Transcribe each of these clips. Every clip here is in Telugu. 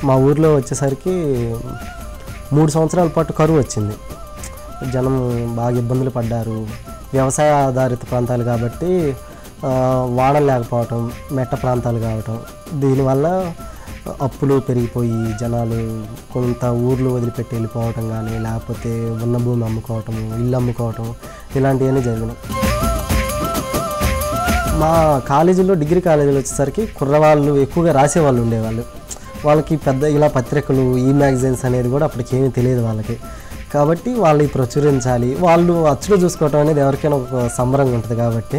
మా ఊర్లో వచ్చేసరికి మూడు సంవత్సరాల పాటు కరువు వచ్చింది జనం బాగా ఇబ్బందులు పడ్డారు వ్యవసాయ ఆధారిత ప్రాంతాలు కాబట్టి ఆ, వానలు లేకపోవటం మెట్ట ప్రాంతాలు కావటం దీనివల్ల అప్పులు పెరిగిపోయి జనాలు కొంత ఊర్లు వదిలిపెట్టి వెళ్ళిపోవటం కానీ లేకపోతే ఉన్న భూమి అమ్ముకోవటం ఇల్లు అమ్ముకోవటం ఇలాంటివన్నీ జరిగినాయి మా కాలేజీలో డిగ్రీ కాలేజీలో వచ్చేసరికి కుర్రవాళ్ళు ఎక్కువగా రాసేవాళ్ళు ఉండేవాళ్ళు వాళ్ళకి పెద్ద ఇలా పత్రికలు ఈ మ్యాగజైన్స్ అనేది కూడా అప్పటికి ఏమీ తెలియదు వాళ్ళకి కాబట్టి వాళ్ళు ప్రచురించాలి వాళ్ళు అచ్చులో చూసుకోవటం అనేది ఎవరికైనా ఒక సంబరంగా ఉంటుంది కాబట్టి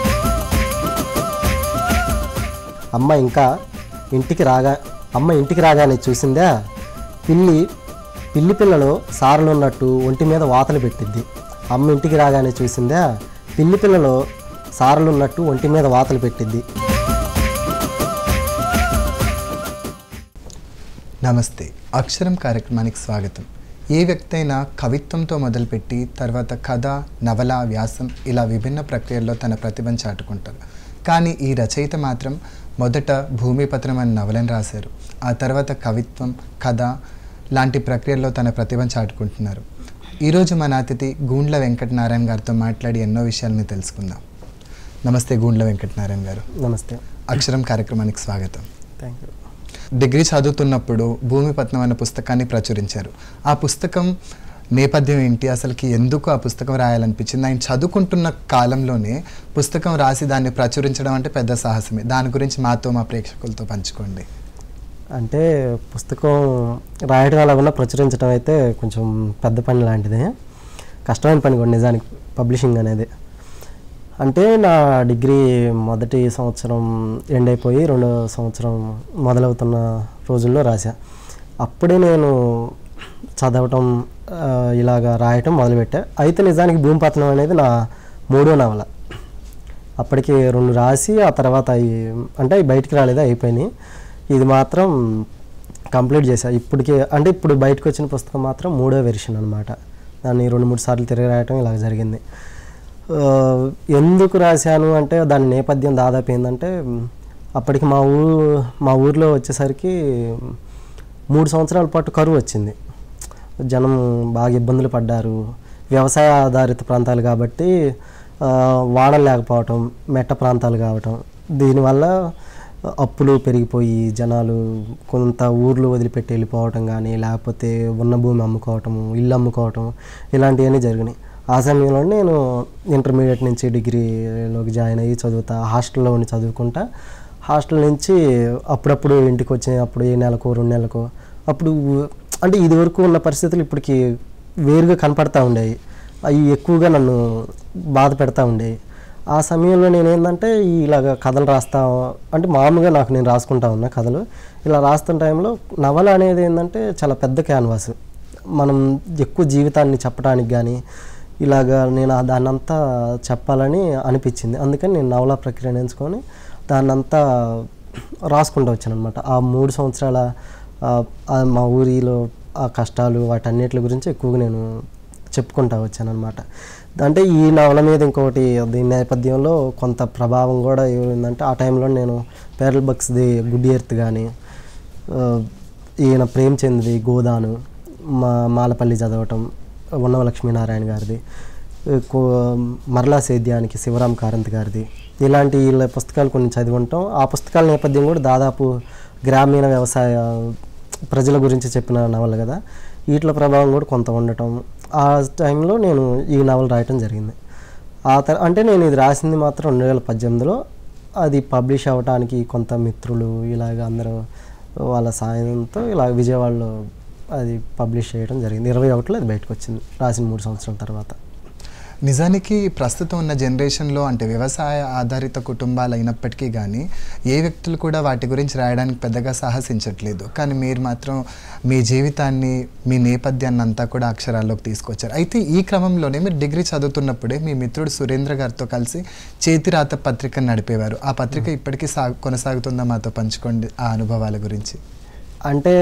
అమ్మ ఇంకా ఇంటికి రాగా అమ్మ ఇంటికి రాగానే చూసిందా పిల్లి పిల్లి పిల్లలో సారలు ఉన్నట్టు ఒంటి మీద వాతలు పెట్టిద్ది అమ్మ ఇంటికి రాగానే చూసిందా పిల్లి పిల్లలో సారలు ఉన్నట్టు ఒంటి మీద వాతలు పెట్టిద్ది నమస్తే అక్షరం కార్యక్రమానికి స్వాగతం ఏ వ్యక్తి అయినా కవిత్వంతో మొదలుపెట్టి తర్వాత కథ నవల వ్యాసం ఇలా విభిన్న ప్రక్రియల్లో తన ప్రతిభను చాటుకుంటారు కానీ ఈ రచయిత మాత్రం మొదట భూమిపత్రం అనే నవలను రాశారు ఆ తర్వాత కవిత్వం కథ లాంటి ప్రక్రియల్లో తన ప్రతిభను చాటుకుంటున్నారు ఈరోజు మన అతిథి గూండ్ల వెంకటనారాయణ గారితో మాట్లాడి ఎన్నో విషయాలను తెలుసుకుందాం నమస్తే గూండ్ల వెంకటనారాయణ గారు నమస్తే అక్షరం కార్యక్రమానికి స్వాగతం థ్యాంక్ యూ డిగ్రీ చదువుతున్నప్పుడు భూమిపట్నం అనే పుస్తకాన్ని ప్రచురించారు ఆ పుస్తకం నేపథ్యం ఏంటి అసలుకి ఎందుకు ఆ పుస్తకం రాయాలనిపించింది ఆయన చదువుకుంటున్న కాలంలోనే పుస్తకం రాసి దాన్ని ప్రచురించడం అంటే పెద్ద సాహసమే దాని గురించి మాతో మా ప్రేక్షకులతో పంచుకోండి అంటే పుస్తకం రాయడం అలాగున్నా ప్రచురించడం అయితే కొంచెం పెద్ద పని లాంటిది కష్టమైన పని కూడా నిజానికి పబ్లిషింగ్ అనేది అంటే నా డిగ్రీ మొదటి సంవత్సరం ఎండ్ అయిపోయి రెండో సంవత్సరం మొదలవుతున్న రోజుల్లో రాశా అప్పుడే నేను చదవటం ఆ, ఇలాగా రాయటం మొదలుపెట్టా అయితే నిజానికి భూమిపతనం అనేది నా మూడో నవల అప్పటికి రెండు రాసి ఆ తర్వాత అవి అంటే అవి బయటికి రాలేదు అయిపోయినాయి ఇది మాత్రం కంప్లీట్ చేశా ఇప్పటికి అంటే ఇప్పుడు బయటకు వచ్చిన పుస్తకం మాత్రం మూడో వెర్షన్ అనమాట దాన్ని రెండు మూడు సార్లు తిరిగి రాయటం ఇలా జరిగింది ఆ, ఎందుకు రాశాను అంటే దాని నేపథ్యం దాదాపు ఏంటంటే అప్పటికి మా ఊ మా ఊర్లో వచ్చేసరికి మూడు సంవత్సరాల పాటు కరువు వచ్చింది జనం బాగా ఇబ్బందులు పడ్డారు వ్యవసాయ ఆధారిత ప్రాంతాలు కాబట్టి ఆ, వానలు లేకపోవటం మెట్ట ప్రాంతాలు కావటం దీనివల్ల అప్పులు పెరిగిపోయి జనాలు కొంత ఊర్లు వదిలిపెట్టి వెళ్ళిపోవటం కానీ లేకపోతే ఉన్న భూమి అమ్ముకోవటం ఇల్లు అమ్ముకోవటం ఇలాంటివన్నీ జరిగినాయి ఆ సమయంలో నేను ఇంటర్మీడియట్ నుంచి డిగ్రీలోకి జాయిన్ అయ్యి చదువుతా హాస్టల్లో ఉండి చదువుకుంటా హాస్టల్ నుంచి అప్పుడప్పుడు ఇంటికి వచ్చినప్పుడు ఏ నెలకు రెండు నెలలకు అప్పుడు అంటే ఇది వరకు ఉన్న పరిస్థితులు ఇప్పటికి వేరుగా కనపడతా ఉండేవి అవి ఎక్కువగా నన్ను బాధ పెడతా ఉండేవి ఆ సమయంలో నేను ఏంటంటే ఇలాగ కథలు రాస్తా అంటే మామూలుగా నాకు నేను రాసుకుంటా ఉన్నా కథలు ఇలా రాస్తున్న టైంలో నవల అనేది ఏంటంటే చాలా పెద్ద క్యాన్వాస్ మనం ఎక్కువ జీవితాన్ని చెప్పడానికి కానీ ఇలాగా నేను ఆ దాన్నంతా చెప్పాలని అనిపించింది అందుకని నేను నవల ప్రక్రియను ఎంచుకొని దాన్నంతా రాసుకుంటూ వచ్చాను అనమాట ఆ మూడు సంవత్సరాల ఆ, ఆ మా ఊరిలో ఆ కష్టాలు వాటన్నిటి గురించి ఎక్కువగా నేను చెప్పుకుంటా వచ్చాను అనమాట అంటే ఈ నవల మీద ఇంకొకటి దీని నేపథ్యంలో కొంత ప్రభావం కూడా ఏమైందంటే ఆ టైంలో నేను పేరల్ బక్స్ది గుడ్ ఎర్త్ కానీ ఆ, ఈయన ప్రేమ్చంద్ది గోదాను మా మాలపల్లి చదవటం ఉన్నవ లక్ష్మీనారాయణ గారిది కో- మరలా సేద్యానికి శివరాం కారంత్ గారిది ఇలాంటి వీళ్ళ పుస్తకాలు కొన్ని చదివి ఉంటాం ఆ పుస్తకాల నేపథ్యం కూడా దాదాపు గ్రామీణ వ్యవసాయ ప్రజల గురించి చెప్పిన నవల కదా వీటిలో ప్రభావం కూడా కొంత ఉండటం ఆ టైంలో నేను ఈ నవల రాయటం జరిగింది ఆ తర్ అంటే నేను ఇది రాసింది మాత్రం రెండు వేల పద్దెనిమిదిలో అది పబ్లిష్ అవ్వడానికి కొంత మిత్రులు ఇలాగ అందరూ వాళ్ళ సాయంతో ఇలా విజయవాడలో అది పబ్లిష్ చేయడం జరిగింది ఇరవై ఒకటిలో అది బయటకు వచ్చింది రాసిన మూడు సంవత్సరాల తర్వాత నిజానికి ప్రస్తుతం ఉన్న జనరేషన్లో అంటే వ్యవసాయ ఆధారిత కుటుంబాలు అయినప్పటికీ కానీ ఏ వ్యక్తులు కూడా వాటి గురించి రాయడానికి పెద్దగా సాహసించట్లేదు కానీ మీరు మాత్రం మీ జీవితాన్ని మీ నేపథ్యాన్ని అంతా కూడా అక్షరాల్లోకి తీసుకొచ్చారు అయితే ఈ క్రమంలోనే మీరు డిగ్రీ చదువుతున్నప్పుడే మీ మిత్రుడు సురేంద్ర గారితో కలిసి చేతిరాత పత్రికను నడిపేవారు ఆ పత్రిక ఇప్పటికీ సాగు కొనసాగుతుందా మాతో పంచుకోండి ఆ అనుభవాల గురించి అంటే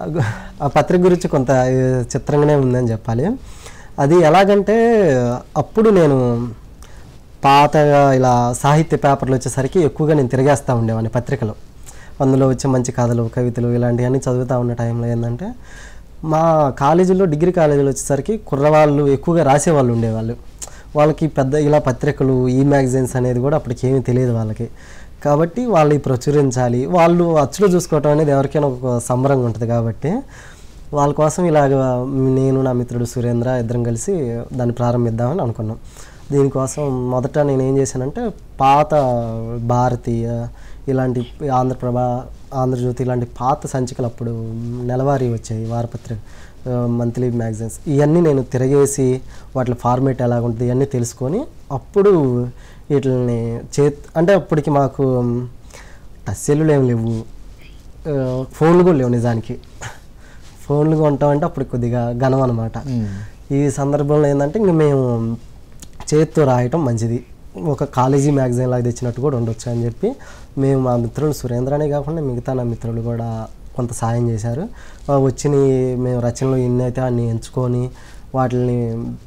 ఆ పత్రిక గురించి కొంత చిత్రంగానే ఉందని చెప్పాలి అది ఎలాగంటే అప్పుడు నేను పాతగా ఇలా సాహిత్య పేపర్లు వచ్చేసరికి ఎక్కువగా నేను తిరిగేస్తూ ఉండేవాడిని పత్రికలో అందులో వచ్చే మంచి కథలు కవితలు ఇలాంటివన్నీ చదువుతూ ఉన్న టైంలో ఏంటంటే మా కాలేజీలో డిగ్రీ కాలేజీలో వచ్చేసరికి కుర్రవాళ్ళు ఎక్కువగా రాసేవాళ్ళు ఉండేవాళ్ళు వాళ్ళకి పెద్ద ఇలా పత్రికలు ఈ మ్యాగజైన్స్ అనేది కూడా అప్పటికి ఏమీ తెలియదు వాళ్ళకి కాబట్టి వాళ్ళు ప్రచురించాలి వాళ్ళు అచ్చులో చూసుకోవటం అనేది ఎవరికైనా ఒక సంబరంగా ఉంటుంది కాబట్టి వాళ్ళ కోసం ఇలాగ నేను నా మిత్రుడు సురేంద్ర ఇద్దరం కలిసి దాన్ని ప్రారంభిద్దామని అనుకున్నాం దీనికోసం మొదట నేను ఏం చేశానంటే పాత భారతీయ ఇలాంటి ఆంధ్రప్రభ ఆంధ్రజ్యోతి ఇలాంటి పాత సంచికలు అప్పుడు నెలవారీ వచ్చాయి వారపత్రిక మంత్లీ మ్యాగజైన్స్ ఇవన్నీ నేను తిరగేసి వాటి ఫార్మేట్ ఎలా ఉంటుంది ఇవన్నీ తెలుసుకొని అప్పుడు వీటిని చే అంటే అప్పటికి మాకు టచ్ సెల్లులు ఏం లేవు ఆ, ఫోన్లు కూడా లేవు నిజానికి ఫోన్లు కొంటామంటే అప్పుడు కొద్దిగా ఘనం అనమాట ఈ సందర్భంలో ఏంటంటే ఇంక మేము చేతితో రాయటం మంచిది ఒక కాలేజీ మ్యాగజైన్ లాగా తెచ్చినట్టు కూడా ఉండొచ్చు అని చెప్పి మేము మా మిత్రులు సురేంద్రనే కాకుండా మిగతా నా మిత్రులు కూడా కొంత సాయం చేశారు ఆ వచ్చిన మేము రచనలు ఎన్ని అయితే అన్ని ఎంచుకొని వాటిని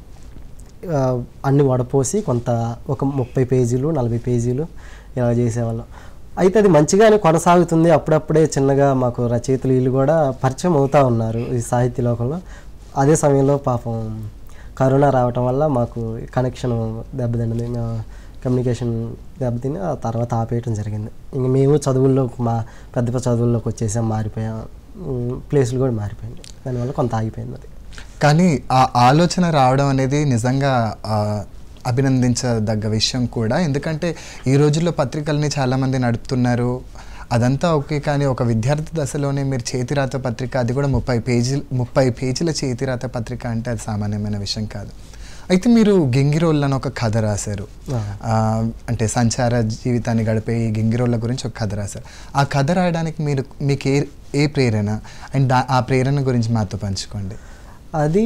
ఆ, అన్ని వడపోసి కొంత ఒక ముప్పై పేజీలు నలభై పేజీలు ఇలా చేసేవాళ్ళం అయితే అది మంచిగానే కొనసాగుతుంది అప్పుడప్పుడే చిన్నగా మాకు రచయితలు వీళ్ళు కూడా పరిచయం అవుతూ ఉన్నారు ఈ సాహిత్య లోకంలో అదే సమయంలో పాపం కరోనా రావటం వల్ల మాకు కనెక్షన్ దెబ్బతింది మా కమ్యూనికేషన్ దెబ్బతిని ఆ తర్వాత ఆపేయటం జరిగింది ఇంక మేము చదువుల్లో మా పెద్ద పెద్ద చదువుల్లోకి వచ్చేసాం మారిపోయాం ఉమ్, ప్లేసులు కూడా మారిపోయింది దానివల్ల కొంత ఆగిపోయింది అది కానీ ఆ ఆలోచన రావడం అనేది నిజంగా ఆ, అభినందించదగ్గ విషయం కూడా ఎందుకంటే ఈ రోజుల్లో పత్రికల్ని చాలామంది నడుపుతున్నారు అదంతా ఓకే కానీ ఒక విద్యార్థి దశలోనే మీరు చేతిరాత పత్రిక అది కూడా ముప్పై పేజీలు ముప్పై పేజీల చేతిరాత పత్రిక అంటే అది సామాన్యమైన విషయం కాదు అయితే మీరు గింగిరోళ్ళు అని ఒక కథ రాశారు ఆ. ఆ, అంటే సంచార జీవితాన్ని గడిపే ఈ గింగిరోళ్ళ గురించి ఒక కథ రాశారు ఆ కథ రాయడానికి మీరు మీకు ఏ ఏ ప్రేరణ అండ్ దా ఆ ప్రేరణ గురించి మాతో పంచుకోండి అది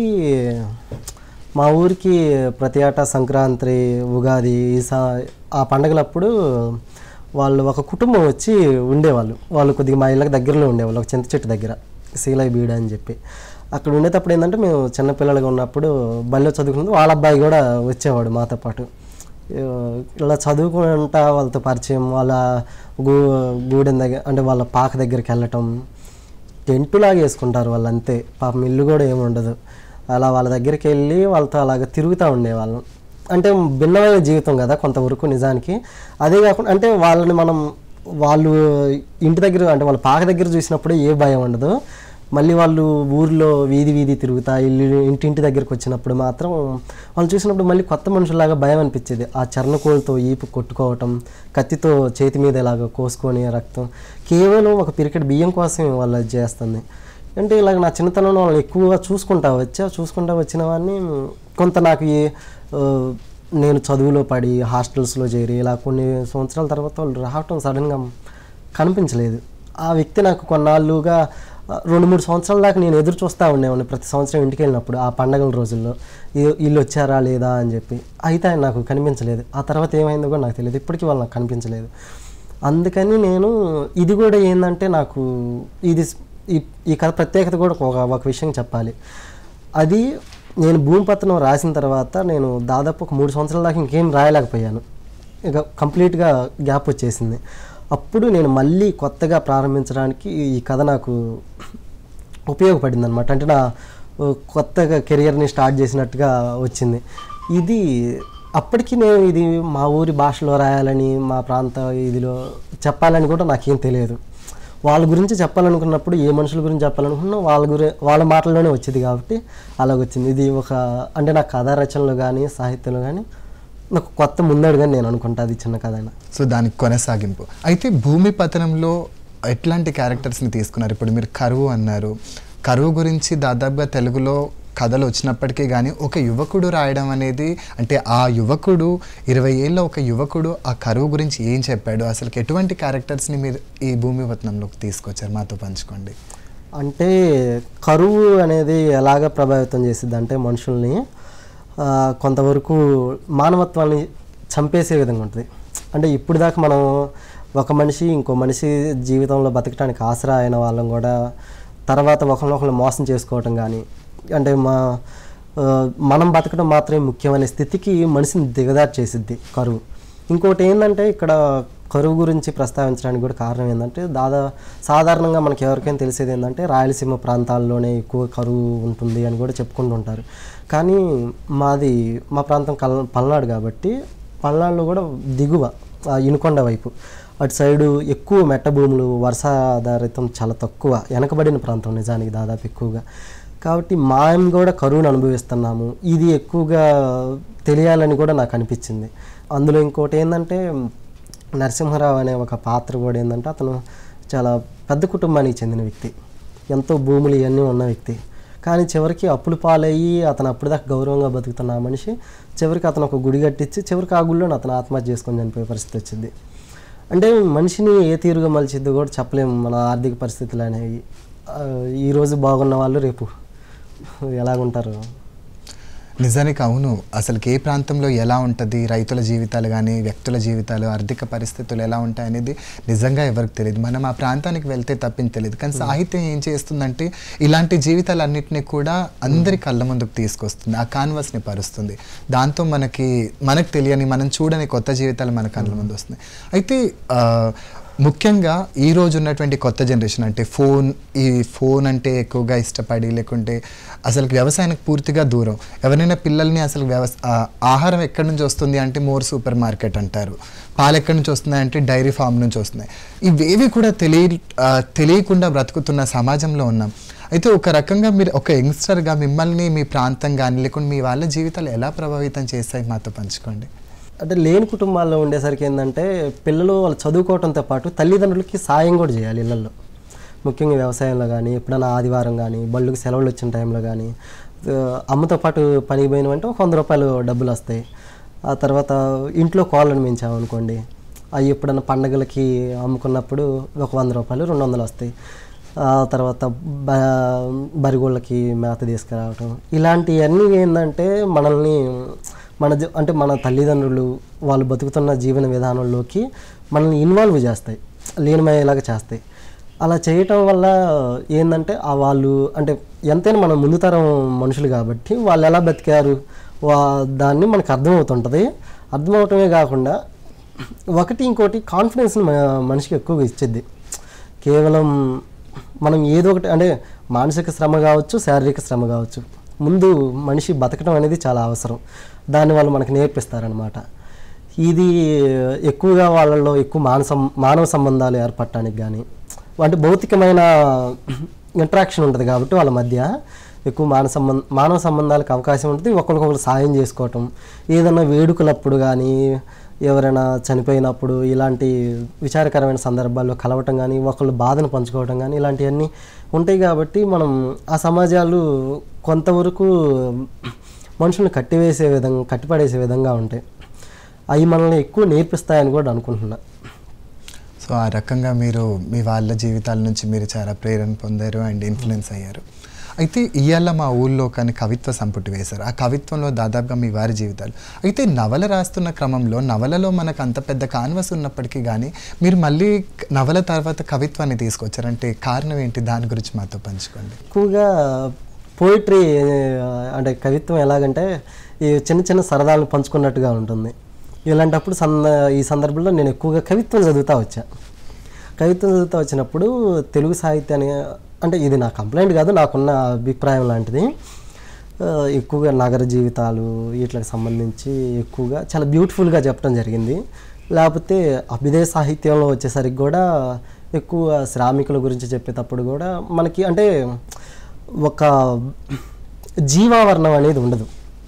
మా ఊరికి ప్రతి ఏటా సంక్రాంతి ఉగాది ఈసా ఆ పండగలప్పుడు వాళ్ళు ఒక కుటుంబం వచ్చి ఉండేవాళ్ళు వాళ్ళు కొద్దిగా మా ఇళ్ళకి దగ్గరలో ఉండేవాళ్ళు ఒక చింత చెట్టు దగ్గర శీలై బీడ అని చెప్పి అక్కడ ఉండేటప్పుడు ఏంటంటే మేము చిన్నపిల్లలుగా ఉన్నప్పుడు బడిలో చదువుకున్నది వాళ్ళ అబ్బాయి కూడా వచ్చేవాడు మాతో పాటు ఆ, ఇలా చదువుకుంటా వాళ్ళతో పరిచయం వాళ్ళ గూ గూడెం దగ్గర అంటే వాళ్ళ పాక దగ్గరికి వెళ్ళటం టెంట్ లాగా వేసుకుంటారు వాళ్ళు అంతే పాపం ఇల్లు కూడా ఏమి ఉండదు అలా వాళ్ళ దగ్గరికి వెళ్ళి వాళ్ళతో అలాగ తిరుగుతూ ఉండేవాళ్ళం అంటే భిన్నమైన జీవితం కదా కొంతవరకు నిజానికి అదే కాకుండా అంటే వాళ్ళని మనం వాళ్ళు ఇంటి దగ్గర అంటే వాళ్ళ పాక దగ్గర చూసినప్పుడు ఏ భయం ఉండదు మళ్ళీ వాళ్ళు ఊర్లో వీధి వీధి తిరుగుతా ఇల్లు ఇంటింటి దగ్గరికి వచ్చినప్పుడు మాత్రం వాళ్ళు చూసినప్పుడు మళ్ళీ కొత్త మనుషులాగా భయం అనిపించేది ఆ చర్ణకోలతో ఈపు కొట్టుకోవటం కత్తితో చేతి మీద ఇలాగ కోసుకొని రక్తం కేవలం ఒక పిరికెట్ బియ్యం కోసం వాళ్ళు అది చేస్తుంది అంటే ఇలాగ నా చిన్నతనంలో వాళ్ళని ఎక్కువగా చూసుకుంటా వచ్చా చూసుకుంటా వచ్చిన వాడిని కొంత నాకు ఈ ఆ, నేను చదువులో పడి హాస్టల్స్లో చేరి ఇలా కొన్ని సంవత్సరాల తర్వాత వాళ్ళు రావటం సడన్గా కనిపించలేదు ఆ వ్యక్తి నాకు కొన్నాళ్ళుగా ఆ, రెండు మూడు సంవత్సరాల దాకా నేను ఎదురు చూస్తూ ఉండేవాడిని ప్రతి సంవత్సరం ఇంటికి వెళ్ళినప్పుడు ఆ పండగల రోజుల్లో ఈ- వీళ్ళు వచ్చారా లేదా అని చెప్పి అయితే ఆయన నాకు కనిపించలేదు ఆ తర్వాత ఏమైందో కూడా నాకు తెలియదు ఇప్పటికీ వాళ్ళు నాకు కనిపించలేదు అందుకని నేను ఇది కూడా ఏంటంటే నాకు ఇది స్- ఈ ఈ కథ ప్రత్యేకత కూడా ఒక ఒక విషయం చెప్పాలి అది నేను భూమిపత్రం రాసిన తర్వాత నేను దాదాపు ఒక మూడు సంవత్సరాల దాకా ఇంకేం రాయలేకపోయాను ఇక కంప్లీట్గా గ్యాప్ వచ్చేసింది అప్పుడు నేను మళ్ళీ కొత్తగా ప్రారంభించడానికి ఈ కథ నాకు ఉపయోగపడింది అనమాట అంటే నా ఓ, కొత్తగా కెరియర్ని స్టార్ట్ చేసినట్టుగా వచ్చింది ఇది అప్పటికి నేను ఇది మా ఊరి భాషలో రాయాలని మా ప్రాంత ఇదిలో చెప్పాలని కూడా నాకేం తెలియదు వాళ్ళ గురించి చెప్పాలనుకున్నప్పుడు ఏ మనుషుల గురించి చెప్పాలనుకున్నా వాళ్ళ గురి వాళ్ళ మాటల్లోనే వచ్చేది కాబట్టి అలాగ వచ్చింది ఇది ఒక అంటే నా కథా రచనలో కానీ సాహిత్యంలో కానీ నాకు కొత్త ముందడుగా నేను అనుకుంటా అది చిన్న కథ అయినా సో దానికి కొనసాగింపు అయితే భూమి పతనంలో ఎట్లాంటి క్యారెక్టర్స్ని తీసుకున్నారు ఇప్పుడు మీరు కరువు అన్నారు కరువు గురించి దాదాపుగా తెలుగులో కథలు వచ్చినప్పటికీ కానీ ఒక యువకుడు రాయడం అనేది అంటే ఆ యువకుడు ఇరవై ఏళ్ళ ఒక యువకుడు ఆ కరువు గురించి ఏం చెప్పాడు అసలు ఎటువంటి క్యారెక్టర్స్ని మీరు ఈ భూమి పతనంలోకి తీసుకొచ్చారు మాతో పంచుకోండి అంటే కరువు అనేది ఎలాగ ప్రభావితం చేసిద్ది అంటే మనుషుల్ని ఆ, కొంతవరకు మానవత్వాన్ని చంపేసే విధంగా ఉంటుంది అంటే ఇప్పుడు దాకా మనం ఒక మనిషి ఇంకో మనిషి జీవితంలో బతకడానికి ఆసరా అయిన వాళ్ళం కూడా తర్వాత ఒకరినొకరు మోసం చేసుకోవటం కానీ అంటే మా ఆ, మనం బతకడం మాత్రమే ముఖ్యమనే స్థితికి మనిషిని దిగదారి చేసిద్ది కరువు ఇంకోటి ఏంటంటే ఇక్కడ కరువు గురించి ప్రస్తావించడానికి కూడా కారణం ఏంటంటే దాదా సాధారణంగా మనకి ఎవరికైనా తెలిసేది ఏంటంటే రాయలసీమ ప్రాంతాల్లోనే ఎక్కువ కరువు ఉంటుంది అని కూడా చెప్పుకుంటూ ఉంటారు కానీ మాది మా ప్రాంతం కల్ పల్నాడు కాబట్టి పల్నాడులో కూడా దిగువ ఆ ఇనుకొండ వైపు అటు సైడు ఎక్కువ మెట్ట భూములు వర్షాధారితం చాలా తక్కువ వెనకబడిన ప్రాంతం నిజానికి దాదాపు ఎక్కువగా కాబట్టి మాయం కూడా కరువును అనుభవిస్తున్నాము ఇది ఎక్కువగా తెలియాలని కూడా నాకు అనిపించింది అందులో ఇంకోటి ఏంటంటే నరసింహరావు అనే ఒక పాత్ర కూడా ఏంటంటే అతను చాలా పెద్ద కుటుంబానికి చెందిన వ్యక్తి ఎంతో భూములు ఇవన్నీ ఉన్న వ్యక్తి కానీ చివరికి అప్పులు పాలయ్యి అతను అప్పటిదాకా గౌరవంగా బతుకుతున్న ఆ మనిషి చివరికి అతను ఒక గుడి కట్టించి చివరికి ఆ గుడిలో అతను ఆత్మహత్య చేసుకొని చనిపోయే పరిస్థితి వచ్చింది అంటే మనిషిని ఏ తీరుగా మలిచిద్దో కూడా చెప్పలేము మన ఆర్థిక పరిస్థితులు అనేవి ఆ, ఈరోజు బాగున్న వాళ్ళు రేపు ఎలాగుంటారు నిజానికి అవును అసలు ఏ ప్రాంతంలో ఎలా ఉంటుంది రైతుల జీవితాలు కానీ వ్యక్తుల జీవితాలు ఆర్థిక పరిస్థితులు ఎలా ఉంటాయి అనేది నిజంగా ఎవరికి తెలియదు మనం ఆ ప్రాంతానికి వెళ్తే తప్పింది తెలియదు కానీ సాహిత్యం ఏం చేస్తుందంటే ఇలాంటి జీవితాలన్నింటినీ కూడా అందరి కళ్ళ ముందుకు తీసుకొస్తుంది ఆ కాన్వాస్ని పరుస్తుంది దాంతో మనకి మనకు తెలియని మనం చూడని కొత్త జీవితాలు మన కళ్ళ ముందు వస్తున్నాయి అయితే ఆ, ముఖ్యంగా ఈ రోజు ఉన్నటువంటి కొత్త జనరేషన్ అంటే ఫోన్ ఈ ఫోన్ అంటే ఎక్కువగా ఇష్టపడి లేకుంటే అసలు వ్యవసాయానికి పూర్తిగా దూరం ఎవరైనా పిల్లల్ని అసలు వ్యవస ఆ, ఆహారం ఎక్కడి నుంచి వస్తుంది అంటే మోర్ సూపర్ మార్కెట్ అంటారు పాలు ఎక్కడి నుంచి వస్తున్నాయి అంటే డైరీ ఫామ్ నుంచి వస్తున్నాయి ఇవేవి కూడా తెలియ ఆ, తెలియకుండా బ్రతుకుతున్న సమాజంలో ఉన్నాం అయితే ఒక రకంగా మీరు ఒక యంగ్స్టర్గా మిమ్మల్ని మీ ప్రాంతం కానీ లేకుంటే మీ వాళ్ళ జీవితాలు ఎలా ప్రభావితం చేస్తాయి మాతో పంచుకోండి అంటే లేని కుటుంబాల్లో ఉండేసరికి ఏంటంటే పిల్లలు వాళ్ళు చదువుకోవడంతో పాటు తల్లిదండ్రులకి సాయం కూడా చేయాలి ఇళ్ళల్లో ముఖ్యంగా వ్యవసాయంలో కానీ ఎప్పుడైనా ఆదివారం కానీ బళ్ళుకి సెలవులు వచ్చిన టైంలో కానీ ఆ, అమ్మతో పాటు పనికి పోయినవంటే ఒక వంద రూపాయలు డబ్బులు వస్తాయి ఆ తర్వాత ఇంట్లో కోళ్ళను పెంచామనుకోండి అవి ఎప్పుడైనా పండగలకి అమ్ముకున్నప్పుడు ఒక వంద రూపాయలు రెండు వందలు వస్తాయి ఆ తర్వాత బ బరిగోళ్ళకి మేత తీసుకురావటం ఇలాంటివన్నీ ఏంటంటే మనల్ని మన జీ- అంటే మన తల్లిదండ్రులు వాళ్ళు బతుకుతున్న జీవన విధానంలోకి మనల్ని ఇన్వాల్వ్ చేస్తాయి లీనమయ్యేలాగా చేస్తాయి అలా చేయటం వల్ల ఏంటంటే ఆ వాళ్ళు అంటే ఎంతైనా మన ముందు తరం మనుషులు కాబట్టి వాళ్ళు ఎలా బతికారు వా దాన్ని మనకు అర్థమవుతుంటుంది అర్థమవటమే కాకుండా ఒకటి ఇంకోటి కాన్ఫిడెన్స్ మనిషికి ఎక్కువగా ఇచ్చేది కేవలం మనం ఏదో ఒకటి అంటే మానసిక శ్రమ కావచ్చు శారీరక శ్రమ కావచ్చు ముందు మనిషి బతకడం అనేది చాలా అవసరం దాన్ని వాళ్ళు మనకు నేర్పిస్తారనమాట ఇది ఎక్కువగా వాళ్ళల్లో ఎక్కువ మానసం మానవ సంబంధాలు ఏర్పడటానికి కానీ అంటే భౌతికమైన ఇంటరాక్షన్ ఉంటుంది కాబట్టి వాళ్ళ మధ్య ఎక్కువ మానవ సంబంధ మానవ సంబంధాలకు అవకాశం ఉంటుంది ఒకరికొకరు సాయం చేసుకోవటం ఏదైనా వేడుకలప్పుడు కానీ ఎవరైనా చనిపోయినప్పుడు ఇలాంటి విచారకరమైన సందర్భాల్లో కలవటం కానీ ఒకళ్ళు బాధను పంచుకోవటం కానీ ఇలాంటివన్నీ ఉంటాయి కాబట్టి మనం ఆ సమాజాలు కొంతవరకు మనుషుల్ని కట్టివేసే విధంగా కట్టిపడేసే విధంగా ఉంటాయి అవి మనల్ని ఎక్కువ నేర్పిస్తాయని కూడా అనుకుంటున్నా సో ఆ రకంగా మీరు మీ వాళ్ళ జీవితాల నుంచి మీరు చాలా ప్రేరణ పొందారు అండ్ ఇన్ఫ్లుయెన్స్ అయ్యారు అయితే ఇవాళ మా ఊళ్ళో కానీ కవిత్వ సంపుటి వేశారు ఆ కవిత్వంలో దాదాపుగా మీ వారి జీవితాలు అయితే నవల రాస్తున్న క్రమంలో నవలలో మనకు అంత పెద్ద కాన్వస్ ఉన్నప్పటికీ కానీ మీరు మళ్ళీ నవల తర్వాత కవిత్వాన్ని తీసుకొచ్చారు అంటే కారణం ఏంటి దాని గురించి మాతో పంచుకోండి ఎక్కువగా పోయిటరీ అంటే కవిత్వం ఎలాగంటే ఈ చిన్న చిన్న సరదాలను పంచుకున్నట్టుగా ఉంటుంది ఇలాంటప్పుడు సంద ఈ సందర్భంలో నేను ఎక్కువగా కవిత్వం చదువుతా వచ్చా కవిత్వం చదువుతా వచ్చినప్పుడు తెలుగు సాహిత్యాన్ని అంటే ఇది నా కంప్లైంట్ కాదు నాకున్న అభిప్రాయం లాంటిది ఆ, ఎక్కువగా నగర జీవితాలు వీటికి సంబంధించి ఎక్కువగా చాలా బ్యూటిఫుల్గా చెప్పడం జరిగింది లేకపోతే అభ్యుదయ సాహిత్యంలో వచ్చేసరికి కూడా ఎక్కువ శ్రామికుల గురించి చెప్పేటప్పుడు కూడా మనకి అంటే ఒక జీవావరణం అనేది ఉండదు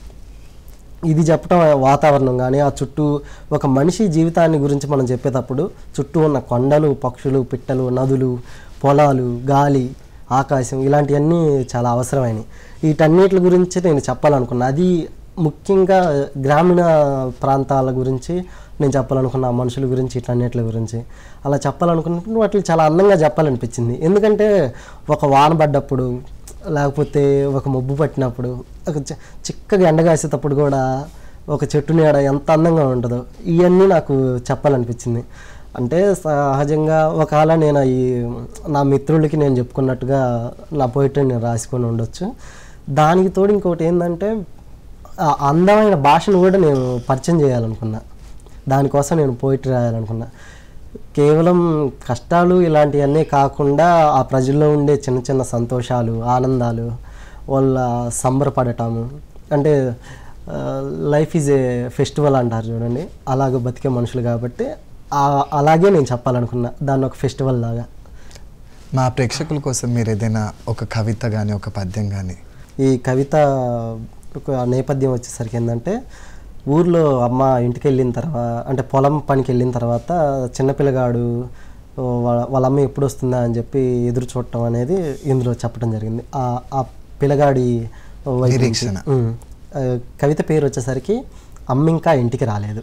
ఇది చెప్పడం వాతావరణం కానీ ఆ చుట్టూ ఒక మనిషి జీవితాన్ని గురించి మనం చెప్పేటప్పుడు చుట్టూ ఉన్న కొండలు పక్షులు పిట్టలు నదులు పొలాలు గాలి ఆకాశం ఇలాంటివన్నీ చాలా అవసరమైనవి వీటన్నిటి గురించి నేను చెప్పాలనుకున్నా అది ముఖ్యంగా గ్రామీణ ప్రాంతాల గురించి నేను చెప్పాలనుకున్న ఆ మనుషుల గురించి ఇట్లన్నిటి గురించి అలా చెప్పాలనుకున్నప్పుడు వాటిని చాలా అందంగా చెప్పాలనిపించింది ఎందుకంటే ఒక వాన పడ్డప్పుడు లేకపోతే ఒక మబ్బు పట్టినప్పుడు ఒక చి- చిక్కగా ఎండగాసేటప్పుడు కూడా ఒక చెట్టు నీడ ఎంత అందంగా ఉంటుందో ఇవన్నీ నాకు చెప్పాలనిపించింది అంటే సహజంగా ఒకవేళ నేను ఈ నా మిత్రులకి నేను చెప్పుకున్నట్టుగా నా పోయిటరీ నేను రాసుకొని ఉండొచ్చు దానికి తోడు ఇంకోటి ఏంటంటే ఆ అందమైన భాషను కూడా నేను పరిచయం చేయాలనుకున్నా దానికోసం నేను పోయిటరీ రాయాలనుకున్నా కేవలం కష్టాలు ఇలాంటివన్నీ కాకుండా ఆ ప్రజల్లో ఉండే చిన్న చిన్న సంతోషాలు ఆనందాలు వాళ్ళ సంబరపడటము అంటే లైఫ్ ఈజ్ ఏ ఫెస్టివల్ అంటారు చూడండి అలాగ బతికే మనుషులు కాబట్టి ఆ- అలాగే నేను చెప్పాలనుకున్నా దాన్ని ఒక ఫెస్టివల్ లాగా మా ప్రేక్షకుల కోసం మీరు ఏదైనా ఒక కవిత కానీ ఒక పద్యం కానీ ఈ కవిత ఒక నేపథ్యం వచ్చేసరికి ఏంటంటే ఊర్లో అమ్మ ఇంటికి వెళ్ళిన తర్వాత అంటే పొలం పనికి వెళ్ళిన తర్వాత చిన్నపిల్లగాడు ఓ, వాళ్ళ వాళ్ళ అమ్మ ఎప్పుడు వస్తుందా అని చెప్పి ఎదురు చూడటం అనేది ఇందులో చెప్పడం జరిగింది ఆ ఆ పిల్లగాడి వైపు నుంచి- నిరీక్షణ. ఉమ్. ఆ, కవిత పేరు వచ్చేసరికి అమ్మ ఇంకా ఇంటికి రాలేదు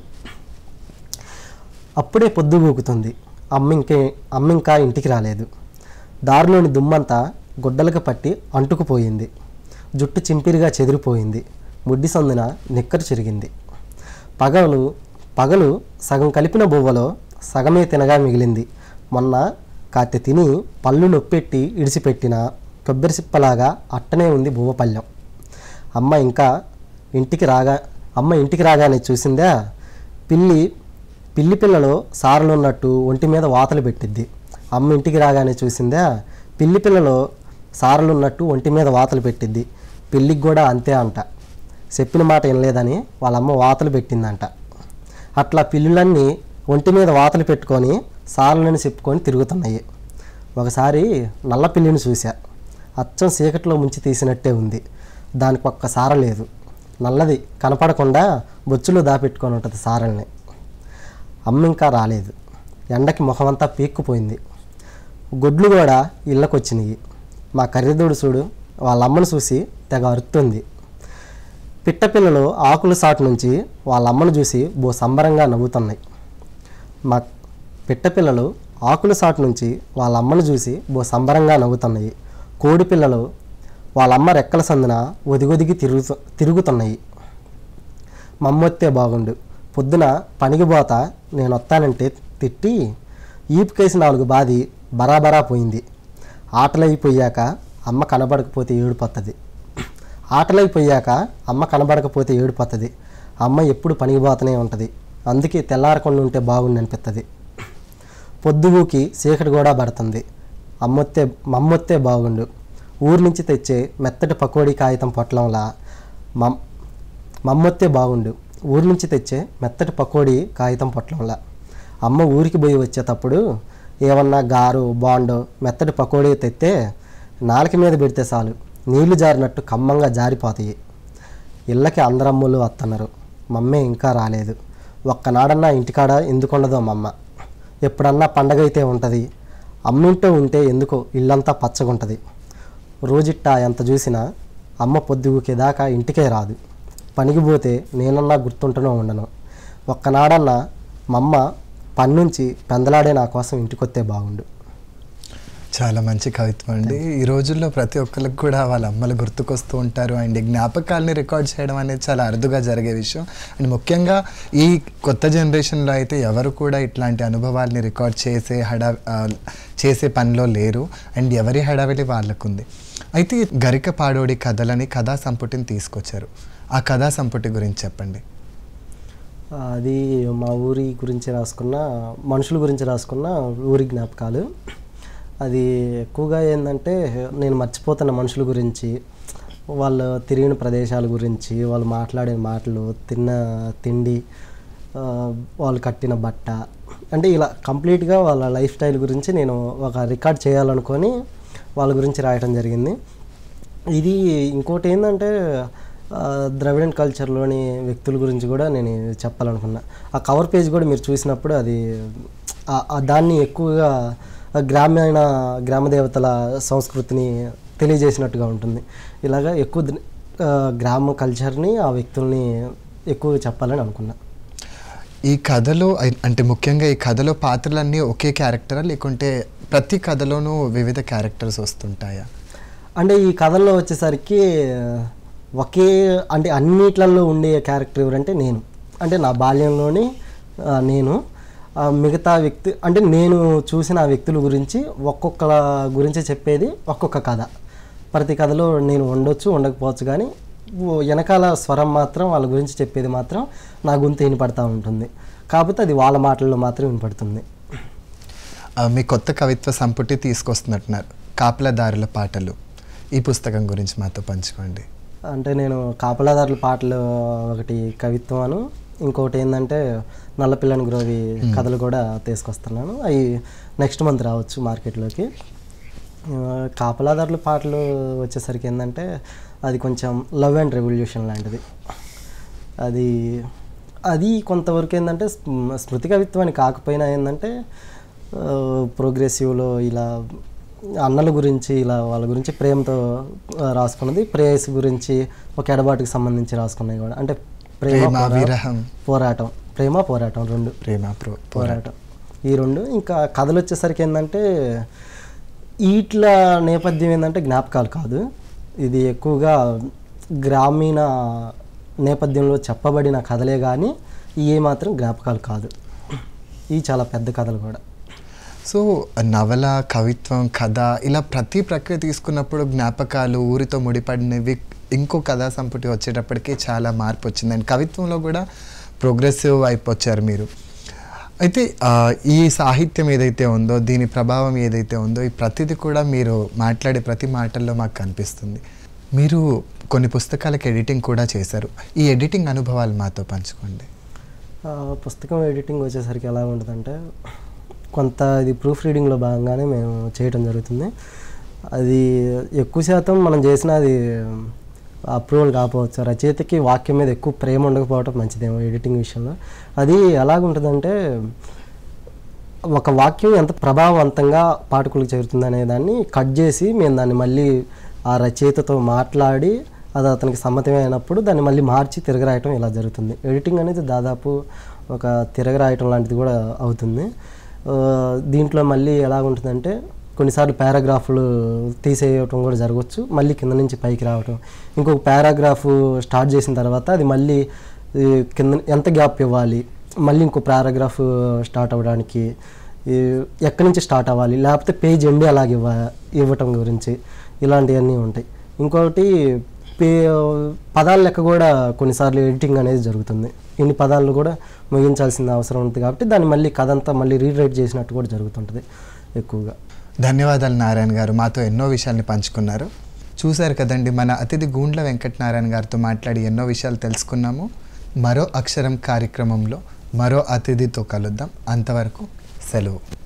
అప్పుడే పొద్దు ఊగుతుంది అమ్మ ఇంకే అమ్మ ఇంకా ఇంటికి రాలేదు దారిలోని దుమ్మంతా గుడ్డలకు పట్టి అంటుకుపోయింది జుట్టు చింపిరిగా చెదిరిపోయింది ముడ్డి సందున నిక్కరు చిరిగింది పగలు పగలు సగం కలిపిన బువ్వలో సగమే తినగా మిగిలింది మొన్న కాస్త తిని పళ్ళు నొప్పెట్టి ఇడిచిపెట్టిన కొబ్బరి సిప్పలాగా అట్టనే ఉంది బువ్వ పళ్ళెం అమ్మ ఇంకా ఇంటికి రాగా అమ్మ ఇంటికి రాగానే చూసిందా పిల్లి పిల్లి పిల్లలో సారలు ఉన్నట్టు ఒంటి మీద వాతలు పెట్టిద్ది అమ్మ ఇంటికి రాగానే చూసిందా పిల్లి పిల్లలో సారలు ఉన్నట్టు ఒంటి మీద వాతలు పెట్టిద్ది పిల్లికి కూడా అంతే అంట చెప్పిన మాట వినలేదని వాళ్ళ అమ్మ వాతలు పెట్టిందంట అట్లా పిల్లులన్నీ ఒంటి మీద వాతలు పెట్టుకొని సారలని చెప్పుకొని తిరుగుతున్నాయి ఒకసారి నల్ల పిల్లిని చూసా అచ్చం చీకట్లో ముంచి తీసినట్టే ఉంది దానికి ఒక్క సార లేదు నల్లది కనపడకుండా బొచ్చులో దాపెట్టుకొని ఉంటుంది సారల్ని అమ్మ ఇంకా రాలేదు ఎండకి ముఖమంతా పీక్కుపోయింది గొడ్లు కూడా ఇళ్ళకు వచ్చినాయి మా కర్రీదోడు చూడు వాళ్ళ అమ్మను చూసి తెగ అరుతుంది పిట్టపిల్లలు ఆకుల సాటు నుంచి వాళ్ళ అమ్మను చూసి బో సంబరంగా నవ్వుతున్నాయి మా పిట్టపిల్లలు ఆకుల సాటు నుంచి వాళ్ళ అమ్మను చూసి బో సంబరంగా నవ్వుతున్నాయి కోడి పిల్లలు వాళ్ళ అమ్మ రెక్కల సందున ఒదిగొదిగి తిరుగుతు తిరుగుతున్నాయి మమ్మొత్తే బాగుండు పొద్దున పనికి పోతా నేను వస్తానంటే తిట్టి ఈపుకేసి నాలుగు బాది బరాబరా పోయింది ఆటలైపోయాక అమ్మ కనబడకపోతే ఏడుపోతుంది ఆటలైపోయాక అమ్మ కనబడకపోతే ఏడుపోతుంది అమ్మ ఎప్పుడు పనికి పోతూనే ఉంటుంది అందుకే తెల్లారకుండా ఉంటే బాగుండి అనిపిస్తుంది పొద్దుగూకి చీకటి కూడా పడుతుంది అమ్మొత్తే మమ్మొత్తే బాగుండు ఊరు నుంచి తెచ్చే మెత్తటి పకోడీ కాగితం పొట్లంలా మమ్ మమ్మొత్తే బాగుండు ఊరు నుంచి తెచ్చే మెత్తటి పకోడీ కాగితం పొట్లంలా అమ్మ ఊరికి పోయి వచ్చేటప్పుడు ఏమన్నా గారు బాండో మెత్తటి పకోడీ తెస్తే నాలుక మీద పెడితే చాలు నీళ్లు జారినట్టు కమ్మంగా జారిపోతాయి ఇళ్ళకి అందరమ్మలు వస్తున్నారు మమ్మే ఇంకా రాలేదు ఒక్కనాడన్నా ఇంటికాడ ఎందుకు ఉండదో మమ్మ ఎప్పుడన్నా పండగ అయితే ఉంటుంది అమ్మింటూ ఉంటే ఎందుకో ఇల్లంతా పచ్చగుంటుంది రోజిట్టా ఎంత చూసినా అమ్మ పొద్దుగుకేదాకా ఇంటికే రాదు పనికి పోతే నేనన్నా గుర్తుంటూనే ఉండను ఒక్కనాడన్నా మమ్మ పని నుంచి పెందలాడే నా కోసం ఇంటికొస్తే బాగుండు చాలా మంచి కవిత్వం అండి ఈ రోజుల్లో ప్రతి ఒక్కరికి కూడా వాళ్ళ అమ్మలు గుర్తుకొస్తూ ఉంటారు అండ్ ఈ జ్ఞాపకాలని రికార్డ్ చేయడం అనేది చాలా అరుదుగా జరిగే విషయం అండ్ ముఖ్యంగా ఈ కొత్త జనరేషన్లో అయితే ఎవరు కూడా ఇట్లాంటి అనుభవాల్ని రికార్డ్ చేసే హడా ఆ, చేసే పనిలో లేరు అండ్ ఎవరి హడావిడి వాళ్ళకుంది అయితే ఈ గరిక పాడోడి కథలని కథా సంపుటిని తీసుకొచ్చారు ఆ కథా సంపుటి గురించి చెప్పండి అది మా ఊరి గురించి రాసుకున్న మనుషుల గురించి రాసుకున్న ఊరి జ్ఞాపకాలు అది ఎక్కువగా ఏంటంటే నేను మర్చిపోతున్న మనుషుల గురించి వాళ్ళు తిరిగిన ప్రదేశాల గురించి వాళ్ళు మాట్లాడే మాటలు తిన్న తిండి ఆ, వాళ్ళు కట్టిన బట్ట అంటే ఇలా కంప్లీట్గా వాళ్ళ లైఫ్ స్టైల్ గురించి నేను ఒక రికార్డ్ చేయాలనుకొని వాళ్ళ గురించి రాయడం జరిగింది ఇది ఇంకోటి ఏంటంటే ఆ, ద్రవిడన్ కల్చర్లోని వ్యక్తుల గురించి కూడా నేను చెప్పాలనుకున్నా ఆ కవర్ పేజ్ కూడా మీరు చూసినప్పుడు అది ఆ- ఆ దాన్ని ఎక్కువగా గ్రామీణ గ్రామ దేవతల సంస్కృతిని తెలియజేసినట్టుగా ఉంటుంది ఇలాగా ఎక్కువ ద- ఆ, గ్రామ కల్చర్ని ఆ వ్యక్తుల్ని ఎక్కువ చెప్పాలని అనుకున్నా ఈ కథలో ఐ- అంటే ముఖ్యంగా ఈ కథలో పాత్రలన్నీ ఒకే క్యారెక్టరా లేకుంటే ప్రతి కథలోనూ వివిధ క్యారెక్టర్స్ వస్తుంటాయా అంటే ఈ కథల్లో వచ్చేసరికి ఒకే అంటే అన్నిట్లలో ఉండే క్యారెక్టర్ ఎవరంటే నేను అంటే నా బాల్యంలోని ఆ, నేను ఆ, మిగతా వ్యక్తి అంటే నేను చూసిన ఆ వ్యక్తుల గురించి ఒక్కొక్కల గురించి చెప్పేది ఒక్కొక్క కథ ప్రతి కథలో నేను ఉండొచ్చు ఉండకపోవచ్చు కానీ ఓ వెనకాల స్వరం మాత్రం వాళ్ళ గురించి చెప్పేది మాత్రం నా గొంతు వినపడతా ఉంటుంది కాకపోతే అది వాళ్ళ మాటల్లో మాత్రం వినపడుతుంది ఆ, మీ కొత్త కవిత్వ సంపుటి తీసుకొస్తున్నట్టున్నారు కాపలదారుల పాటలు ఈ పుస్తకం గురించి మాతో పంచుకోండి అంటే నేను కాపలాదారుల పాటలు ఒకటి కవిత్వాను ఇంకొకటి ఏంటంటే నల్లపిల్లని గ్రోవి కథలు కూడా తీసుకొస్తున్నాను అవి నెక్స్ట్ మంత్ రావచ్చు మార్కెట్లోకి ఆ, కాపలాదారుల పాటలు వచ్చేసరికి ఏంటంటే అది కొంచెం లవ్ అండ్ రెవల్యూషన్ లాంటిది అది అది కొంతవరకు ఏంటంటే స్మ- స్మృతి కవిత్వాన్ని కాకపోయినా ఏంటంటే ప్రోగ్రెసివ్లో ఇలా అన్నల గురించి ఇలా వాళ్ళ గురించి ప్రేమతో ఆ, రాసుకున్నది ప్రేయస్ గురించి ఒక ఎడబాటుకి సంబంధించి రాసుకున్నాయి కూడా అంటే ప్రేమ ప్రేమ పోరా- విరహం పోరాటం ప్రేమ పోరాటం రెండు ప్రేమ ప్రో పోరాటం ఈ రెండు ఇంకా కథలు వచ్చేసరికి ఏంటంటే వీట్ల నేపథ్యం ఏంటంటే జ్ఞాపకాలు కాదు ఇది ఎక్కువగా గ్రామీణ నేపథ్యంలో చెప్పబడిన కథలే కానీ ఇవి మాత్రం జ్ఞాపకాలు కాదు ఇవి చాలా పెద్ద కథలు కూడా సో నవల కవిత్వం కథ ఇలా ప్రతి ప్రక్రియ తీసుకున్నప్పుడు జ్ఞాపకాలు ఊరితో ముడిపడినవి ఇంకో కథా సంపుటి వచ్చేటప్పటికి చాలా మార్పు వచ్చింది అండ్ కవిత్వంలో కూడా ప్రోగ్రెసివ్ వైపు వచ్చారు మీరు అయితే ఆ, ఈ సాహిత్యం ఏదైతే ఉందో దీని ప్రభావం ఏదైతే ఉందో ఈ ప్రతిదీ కూడా మీరు మాట్లాడే ప్రతి మాటల్లో మాకు కనిపిస్తుంది మీరు కొన్ని పుస్తకాలకు ఎడిటింగ్ కూడా చేశారు ఈ ఎడిటింగ్ అనుభవాలు మాతో పంచుకోండి ఆ, పుస్తకం ఎడిటింగ్ వచ్చేసరికి ఎలా ఉంటుందంటే కొంత ఇది ప్రూఫ్ రీడింగ్లో భాగంగానే మేము చేయడం జరుగుతుంది అది ఎక్కువ శాతం మనం చేసిన అది అప్రూవల్ కాకపోవచ్చు రచయితకి వాక్యం మీద ఎక్కువ ప్రేమ ఉండకపోవడం మంచిదేమో ఎడిటింగ్ విషయంలో అది ఎలాగుంటుందంటే ఒక వాక్యం ఎంత ప్రభావవంతంగా పాఠకులకు చేరుతుంది అనే దాన్ని కట్ చేసి మేము దాన్ని మళ్ళీ ఆ రచయితతో మాట్లాడి అది అతనికి సమ్మతమైనప్పుడు దాన్ని మళ్ళీ మార్చి తిరగరాయటం ఇలా జరుగుతుంది ఎడిటింగ్ అనేది దాదాపు ఒక తిరగరాయటం లాంటిది కూడా అవుతుంది ఆ, దీంట్లో మళ్ళీ ఎలా ఉంటుందంటే కొన్నిసార్లు పారాగ్రాఫ్లు తీసేయటం కూడా జరగవచ్చు మళ్ళీ కింద నుంచి పైకి రావటం ఇంకొక పారాగ్రాఫ్ స్టార్ట్ చేసిన తర్వాత అది మళ్ళీ ఈ కింద ఎంత గ్యాప్ ఇవ్వాలి మళ్ళీ ఇంకో పారాగ్రాఫ్ స్టార్ట్ అవ్వడానికి ఈ ఎక్కడి నుంచి స్టార్ట్ అవ్వాలి లేకపోతే పేజ్ ఎండి అలాగే ఇవ్వ ఇవ్వటం గురించి ఇలాంటివన్నీ ఉంటాయి ఇంకొకటి పే పదాల లెక్క కూడా కొన్నిసార్లు ఎడిటింగ్ అనేది జరుగుతుంది ఇన్ని పదాలను కూడా ముగించాల్సిన అవసరం ఉంటుంది కాబట్టి దాన్ని మళ్ళీ కథ అంతా మళ్ళీ రీరైట్ చేసినట్టు కూడా జరుగుతుంటుంది ఎక్కువగా ధన్యవాదాలు నారాయణ గారు మాతో ఎన్నో విషయాల్ని పంచుకున్నారు చూశారు కదండి మన అతిథి గూండ్ల వెంకటనారాయణ గారితో మాట్లాడి ఎన్నో విషయాలు తెలుసుకున్నాము మరో అక్షరం కార్యక్రమంలో మరో అతిథితో కలుద్దాం అంతవరకు సెలవు